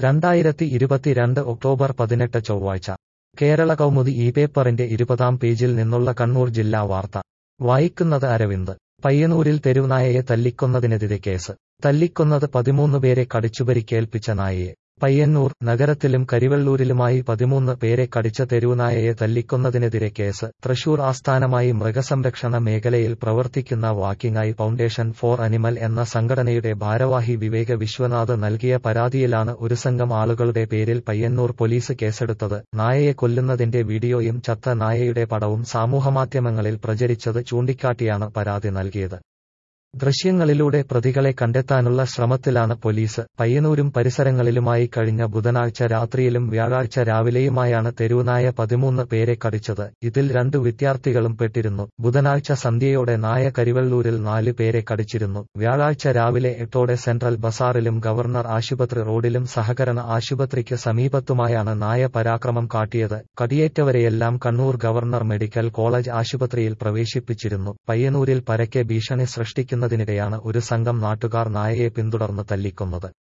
രണ്ടായിരത്തി ഇരുപത്തിരണ്ട് ഒക്ടോബർ പതിനെട്ട് ചൊവ്വാഴ്ച കേരള കൗമുദി ഈ പേപ്പറിന്റെ ഇരുപതാം പേജിൽ നിന്നുള്ള കണ്ണൂർ ജില്ലാ വാർത്ത വായിക്കുന്നത് അരവിന്ദ് പയ്യന്നൂരിൽ തെരുവുനായയെ തല്ലിക്കൊന്നതിനെതിരെ കേസ് തല്ലിക്കൊന്നത് പതിമൂന്ന് പേരെ കടിച്ചുപരിക്കേൽപ്പിച്ച നായയെ പയ്യന്നൂർ നഗരത്തിലും കരിവെള്ളൂരിലുമായി പതിമൂന്ന് പേരെ കടിച്ച തെരുവുനായയെ തല്ലിക്കൊന്നതിനെതിരെ കേസ് തൃശൂർ ആസ്ഥാനമായി മൃഗസംരക്ഷണ മേഖലയിൽ പ്രവർത്തിക്കുന്ന walking eye foundation for animal എന്ന സംഘടനയുടെ ഭാരവാഹി വിവേക വിശ്വനാഥ് നൽകിയ പരാതിയിലാണ് ഒരു സംഘം ആളുകളുടെ പേരിൽ പയ്യന്നൂർ പോലീസ് കേസെടുത്തത് നായയെ കൊല്ലുന്നതിന്റെ വീഡിയോയും ചത്ത നായയുടെ പടവും സമൂഹമാധ്യമങ്ങളിൽ പ്രചരിച്ചത് ചൂണ്ടിക്കാട്ടിയാണ് പരാതി നൽകിയത് ദൃശ്യങ്ങളിലൂടെ പ്രതികളെ കണ്ടെത്താനുള്ള ശ്രമത്തിലാണ് പോലീസ് പയ്യന്നൂരും പരിസരങ്ങളിലുമായി കഴിഞ്ഞ ബുധനാഴ്ച രാത്രിയിലും വ്യാഴാഴ്ച രാവിലെയുമായാണ് തെരുവുനായ പതിമൂന്ന് പേരെ കടിച്ചത് ഇതിൽ രണ്ടു വിദ്യാർത്ഥികളും പെട്ടിരുന്നു ബുധനാഴ്ച സന്ധ്യയോടെ നായ കരിവെള്ളൂരിൽ നാല് പേരെ കടിച്ചിരുന്നു വ്യാഴാഴ്ച രാവിലെ എട്ടോടെ സെൻട്രൽ ബസാറിലും ഗവർണർ ആശുപത്രി റോഡിലും സഹകരണ ആശുപത്രിക്ക് സമീപത്തുമായാണ് നായ പരാക്രമം കാട്ടിയത് കടിയേറ്റവരെയെല്ലാം കണ്ണൂർ ഗവർണർ മെഡിക്കൽ കോളേജ് ആശുപത്രിയിൽ പ്രവേശിപ്പിച്ചിരുന്നു പയ്യന്നൂരിൽ പരക്കെ ഭീഷണി സൃഷ്ടിക്കുന്ന ിനിടെയാണ് ഒരു സംഘം നാട്ടുകാർ നായയെ പിന്തുടർന്ന് തല്ലിക്കൊന്നത്